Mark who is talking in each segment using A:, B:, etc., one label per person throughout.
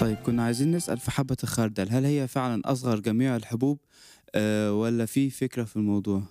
A: طيب كنا عايزين نسأل في حبة الخردل هل هي فعلا أصغر جميع الحبوب آه ولا في فكرة في الموضوع؟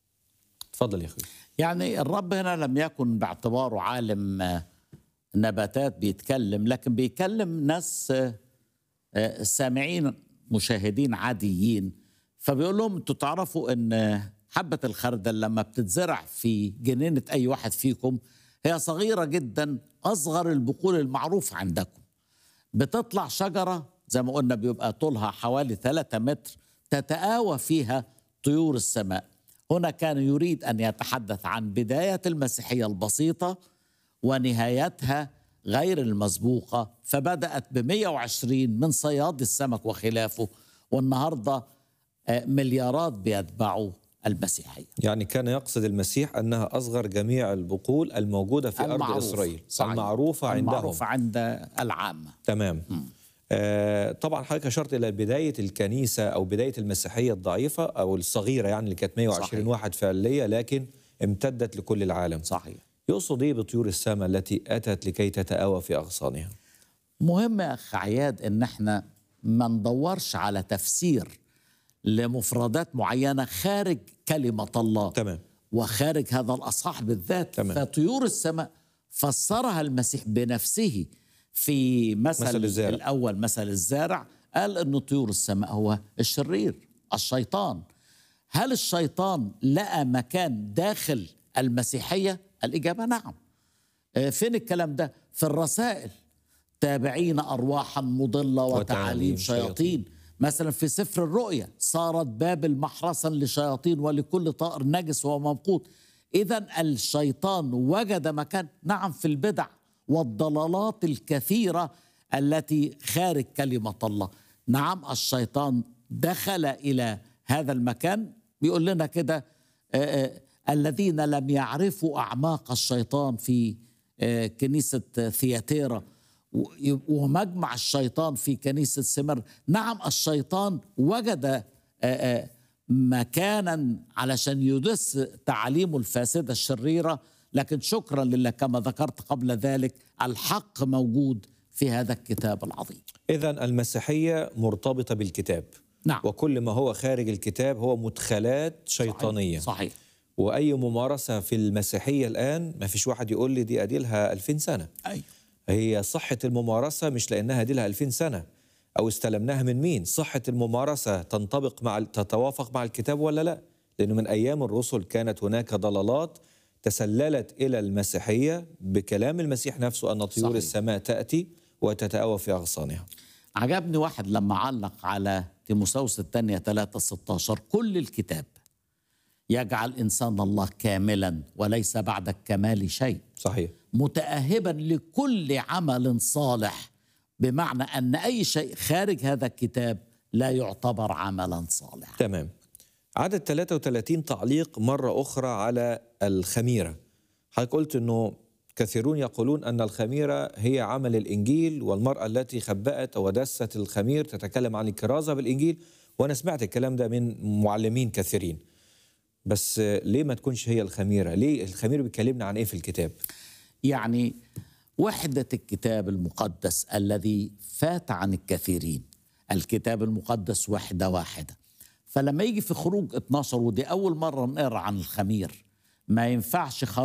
B: اتفضل يا اخوي
C: يعني الرب هنا لم يكن باعتباره عالم آه، نباتات بيتكلم لكن بيكلم ناس آه، آه، سامعين مشاهدين عاديين فبيقول لهم انتوا تعرفوا ان آه، حبة الخردل لما بتتزرع في جنينة أي واحد فيكم هي صغيرة جدا أصغر البقول المعروفة عندكم بتطلع شجرة زي ما قلنا بيبقى طولها حوالي 3 متر تتآوى فيها طيور السماء هنا كان يريد أن يتحدث عن بداية المسيحية البسيطة ونهايتها غير المسبوقة فبدأت ب 120 من صياد السمك وخلافه والنهاردة آه، مليارات بيتبعوا المسيحية
B: يعني كان يقصد المسيح انها اصغر جميع البقول الموجوده في ارض
C: المعروف.
B: اسرائيل
C: صحيح.
B: المعروفه عندهم
C: المعروفة عند العامة
B: تمام آه طبعا حضرتك اشرت الى بدايه الكنيسه او بدايه المسيحيه الضعيفه او الصغيره يعني اللي كانت 120
C: صحيح.
B: واحد فعليه لكن امتدت لكل العالم
C: صحيح
B: يقصد ايه بطيور السماء التي اتت لكي تتآوى في اغصانها
C: مهم يا اخ عياد ان احنا ما ندورش على تفسير لمفردات معينه خارج كلمه الله
B: تمام
C: وخارج هذا الاصحاح بالذات
B: تمام.
C: فطيور السماء فسرها المسيح بنفسه في مثل,
B: مثل الزارع.
C: الاول مثل الزارع قال ان طيور السماء هو الشرير الشيطان هل الشيطان لقى مكان داخل المسيحيه الاجابه نعم آه، فين الكلام ده في الرسائل تابعين ارواحا مضله
B: وتعاليم
C: وتعاليم شياطين مثلا في سفر الرؤيا صارت بابل محرسا لشياطين ولكل طائر نجس وممقوت اذا الشيطان وجد مكان نعم في البدع والضلالات الكثيره التي خارج كلمه الله نعم الشيطان دخل الى هذا المكان بيقول لنا كده آه، آه، الذين لم يعرفوا اعماق الشيطان في آه، كنيسه ثياتيرا و- ومجمع الشيطان في كنيسة سمر نعم الشيطان وجد آه، آه، مكانا علشان يدس تعاليمه الفاسدة الشريرة لكن شكرا لله كما ذكرت قبل ذلك الحق موجود في هذا الكتاب العظيم
B: اذا المسيحيه مرتبطه بالكتاب
C: نعم
B: وكل ما هو خارج الكتاب هو مدخلات شيطانيه
C: صحيح
B: واي ممارسه في المسيحيه الان ما فيش واحد يقول لي دي اديلها 2000 سنه
C: أيوة.
B: هي صحه الممارسه مش لانها اديلها 2000 سنه او استلمناها من مين صحه الممارسه تنطبق مع تتوافق مع الكتاب ولا لا لانه من ايام الرسل كانت هناك ضلالات تسللت الى المسيحيه بكلام المسيح نفسه ان طيور
C: صحيح.
B: السماء تاتي وتتآوى في اغصانها
C: عجبني واحد لما علق على تيموساوس الثانية 3 16 كل الكتاب يجعل إنسان الله كاملا وليس بعد الكمال شيء
B: صحيح
C: متأهبا لكل عمل صالح بمعنى أن أي شيء خارج هذا الكتاب لا يعتبر عملا صالحا
B: تمام عدد 33 تعليق مرة أخرى على الخميرة حضرتك قلت أنه كثيرون يقولون أن الخميرة هي عمل الإنجيل والمرأة التي خبأت ودست الخمير تتكلم عن الكرازة بالإنجيل وأنا سمعت الكلام ده من معلمين كثيرين بس آه، ليه ما تكونش هي الخميرة ليه الخمير بيكلمنا عن إيه في الكتاب
C: يعني وحدة الكتاب المقدس الذي فات عن الكثيرين الكتاب المقدس وحدة واحدة فلما يجي في خروج 12 ودي أول مرة نقرأ عن الخمير ما ينفعش خروج